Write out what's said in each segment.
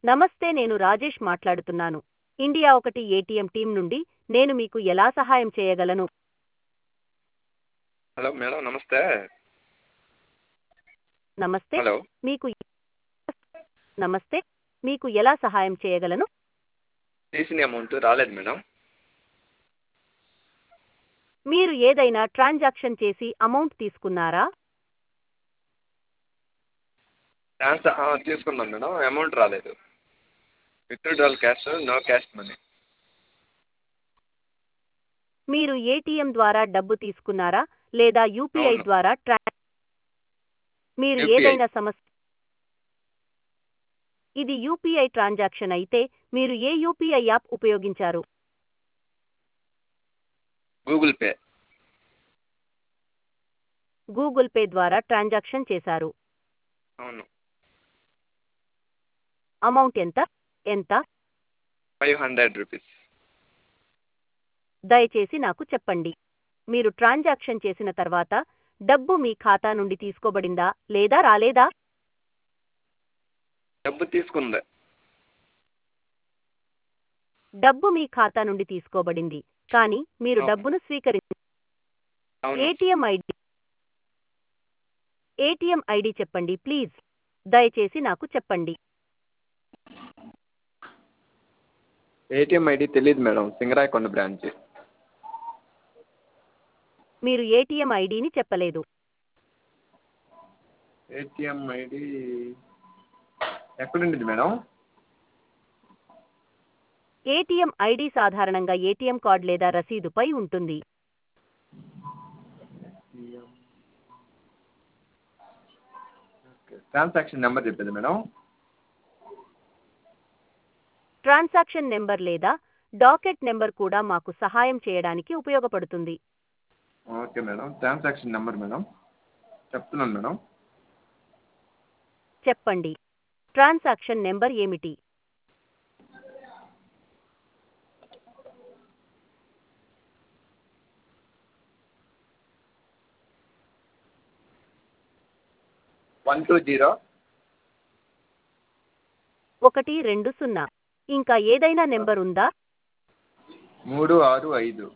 నమస్తే నేను రాజేష్ మాట్లాడుతున్నాను ఇండియా ఒకటి ఏటీఎం టీం నుండి నేను మీకు ఎలా సహాయం చేయగలను హలో మేడం నమస్తే నమస్తే హలో మీకు నమస్తే మీకు ఎలా సహాయం చేయగలను తీసిన అమౌంట్ రాలేదు మేడం మీరు ఏదైనా ట్రాన్సాక్షన్ చేసి అమౌంట్ తీసుకున్నారా ట్రాన్స్ఫర్ తీసుకున్నాం మేడం అమౌంట్ రాలేదు withdrawal cash no cash money మీరు ఏటీఎం ద్వారా డబ్బు తీసుకున్నారా లేదా యూపీఐ అవును. ద్వారా ట్రా మీరు UPI. ఏదైనా సమస్య ఇది యూపీఐ ట్రాన్సాక్షన్ అయితే మీరు ఏ యూపీఐ యాప్ ఉపయోగించారు గూగుల్ పే గూగుల్ పే ద్వారా ట్రాన్సాక్షన్ చేశారు అవును అమౌంట్ ఎంత ఎంత ఫైవ్ హండ్రెడ్ రూపీస్ దయచేసి నాకు చెప్పండి మీరు ట్రాన్సాక్షన్ చేసిన తర్వాత డబ్బు మీ ఖాతా నుండి తీసుకోబడిందా లేదా రాలేదా డబ్బు తీసుకుంది డబ్బు మీ ఖాతా నుండి తీసుకోబడింది కానీ మీరు అవును. డబ్బును స్వీకరించి అవును ఏటీఎం ఐడి ఏటీఎం ఐడి చెప్పండి ప్లీజ్ దయచేసి నాకు చెప్పండి ఏటీఎం ఐడి తెలియదు మేడం సింగరాయకొండ బ్రాంచ్ మీరు ఏటీఎం ఐడిని చెప్పలేదు ఏటీఎం ఐడి ఎక్కడుండింది మేడం ఏటీఎం ఐడి సాధారణంగా ఏటీఎం కార్డ్ లేదా రసీదుపై ఉంటుంది ట్రాన్సాక్షన్ నెంబర్ చెప్పేది మేడం ట్రాన్సాక్షన్ నెంబర్ లేదా డాకెట్ నెంబర్ కూడా మాకు సహాయం చేయడానికి ఉపయోగపడుతుంది okay madam transaction number madam చెప్తున్నాను మేడం చెప్పండి ట్రాన్సాక్షన్ నెంబర్ ఏమిటి వన్ టూ జీరో ఒకటి రెండు సున్నా ఇంకా ఏదైనా నెంబర్ ఉందా మూడు ఆరు ఐదు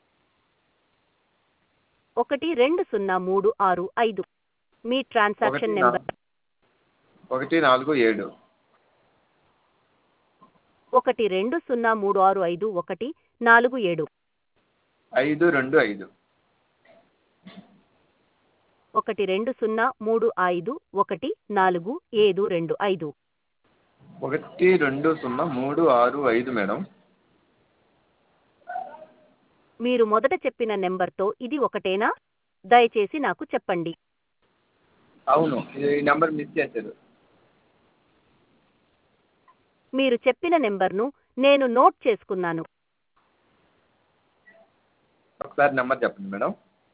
ఒకటి రెండు సున్నా మూడు ఆరు ఐదు మీ ఒకటి ట్రాన్సాక్షన్ నా- నెంబర్ ఒకటి నాలుగు ఏడు ఒకటి రెండు సున్నా మూడు ఆరు ఐదు ఒకటి నాలుగు ఏడు ఐదు రెండు ఐదు ఒకటి రెండు సున్నా మూడు ఐదు ఒకటి నాలుగు ఏడు రెండు ఐదు ఒకటి రెండు సున్నా మూడు ఆరు ఐదు మేడం మీరు మొదట చెప్పిన నెంబర్తో ఇది ఒకటేనా దయచేసి నాకు చెప్పండి అవును ఈ నెంబర్ మిస్ చేశారు మీరు చెప్పిన నెంబర్ను నేను నోట్ చేసుకున్నాను ఒకసారి నెంబర్ చెప్పండి మేడం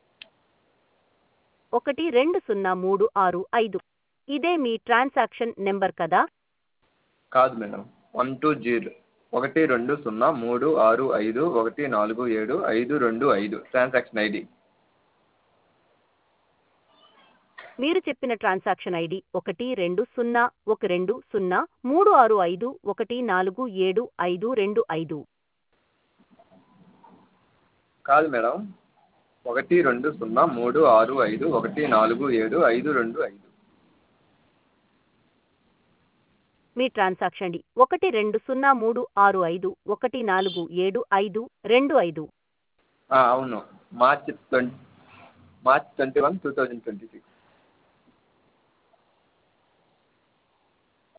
ఒకటి రెండు సున్నా మూడు ఆరు ఐదు ఇదే మీ ట్రాన్సాక్షన్ నెంబర్ కదా కాదు మేడం వన్ టూ జీరో ఒకటి రెండు సున్నా మూడు ఆరు ఐదు ఒకటి నాలుగు ఏడు ఐదు రెండు ఐదు ట్రాన్సాక్షన్ ఐడి మీరు చెప్పిన ట్రాన్సాక్షన్ ఐడి ఒకటి రెండు సున్నా ఒక రెండు సున్నా మూడు ఆరు ఐదు ఒకటి నాలుగు ఏడు ఐదు రెండు ఐదు కాదు మేడం ఒకటి రెండు సున్నా మూడు ఆరు ఐదు ఒకటి నాలుగు ఏడు ఐదు రెండు ఐదు మీ ట్రాన్సాక్షన్ ఐడి ఒకటి రెండు సున్నా మూడు ఆరు ఐదు ఒకటి నాలుగు ఏడు ఐదు రెండు ఐదు ఆ, అవును March twenty March twenty one two thousand twenty six